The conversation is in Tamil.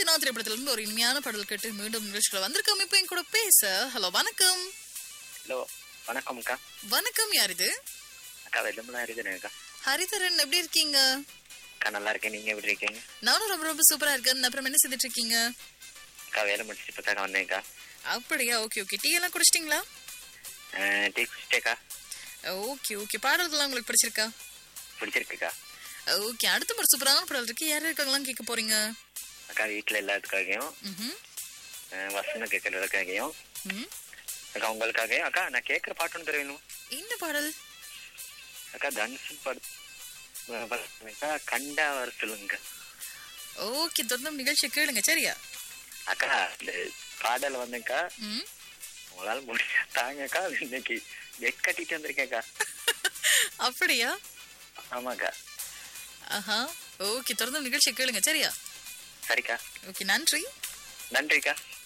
காஞ்சனா திரைப்படத்துல இருந்து ஒரு இனிமையான பாடல் கேட்டு மீண்டும் நிகழ்ச்சியில வந்திருக்கோம் இப்போ என் கூட பேச ஹலோ வணக்கம் ஹலோ வணக்கம்க்கா வணக்கம் யார் இது அக்கா வெள்ளமெல்லாம் இருக்குதுக்கா ஹரிதரன் எப்படி இருக்கீங்க அக்கா நல்லா இருக்கேன் நீங்க எப்படி இருக்கீங்க நானும் ரொம்ப ரொம்ப சூப்பரா இருக்கேன் அப்புறம் என்ன செய்துட்டு இருக்கீங்க அக்கா வேலை முடிச்சுட்டு இப்போ தாக்கா வந்தேன்க்கா அப்படியா ஓகே ஓகே டீ எல்லாம் குடிச்சிட்டீங்களா டீ குடிச்சிட்டேக்கா ஓகே ஓகே பாடல்கள்லாம் உங்களுக்கு பிடிச்சிருக்கா பிடிச்சிருக்குக்கா ஓகே அடுத்த ஒரு சூப்பரான பாடல் இருக்கு யார் இருக்காங்களாம் கேட்க போறீங்க அக்கா வீட்டில் எல்லாத்துக்காகவும் ம்ஹும். அஹ் வசனம் கேட்கறதுக்காகவும் ம் அக்கா உங்களுக்காகவும் அக்கா நான் கேட்குற பாட்டு ஒன்று தெரியணும் என்ன பாடல் அக்கா தனுஷ் படு அக்கா கண்டா வர சொல்லுங்க ஓகே தொடர்ந்து நிகழ்ச்சி கேளுங்க சரியா அக்கா இந்த பாடல் வந்துக்கா ம் உங்களால முடிச்சா தாங்கக்கா இன்னைக்கு வெட் கட்டிட்டு வந்திருக்கேன்க்கா அப்படியா ஆமாக்கா ஆஹா ஓகே தொடர்ந்து நிகழ்ச்சி கேளுங்க சரியா சரிக்கா ஓகே நன்றி நன்றிக்கா